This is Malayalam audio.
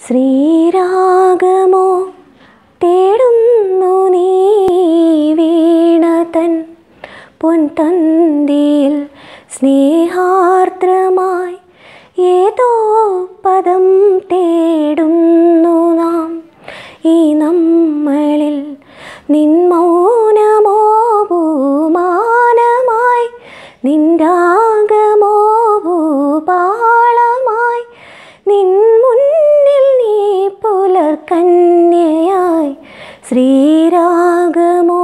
ശ്രീരാഗമോ തേടുന്നു നീ വീണതൻ പൊൻതന്തിയിൽ സ്നേഹാർദ്രമായി ഏതോ പദം തേടുന്നു നാം ഈ നമ്മളിൽ നിൻ മൗനമോ ഭൂമാനമായി നിൻരാഗമോ ഭൂപാളമായി നിൻ മുന്നിൽ നീ പുലർക്കന്യയായി ശ്രീരാഗമോ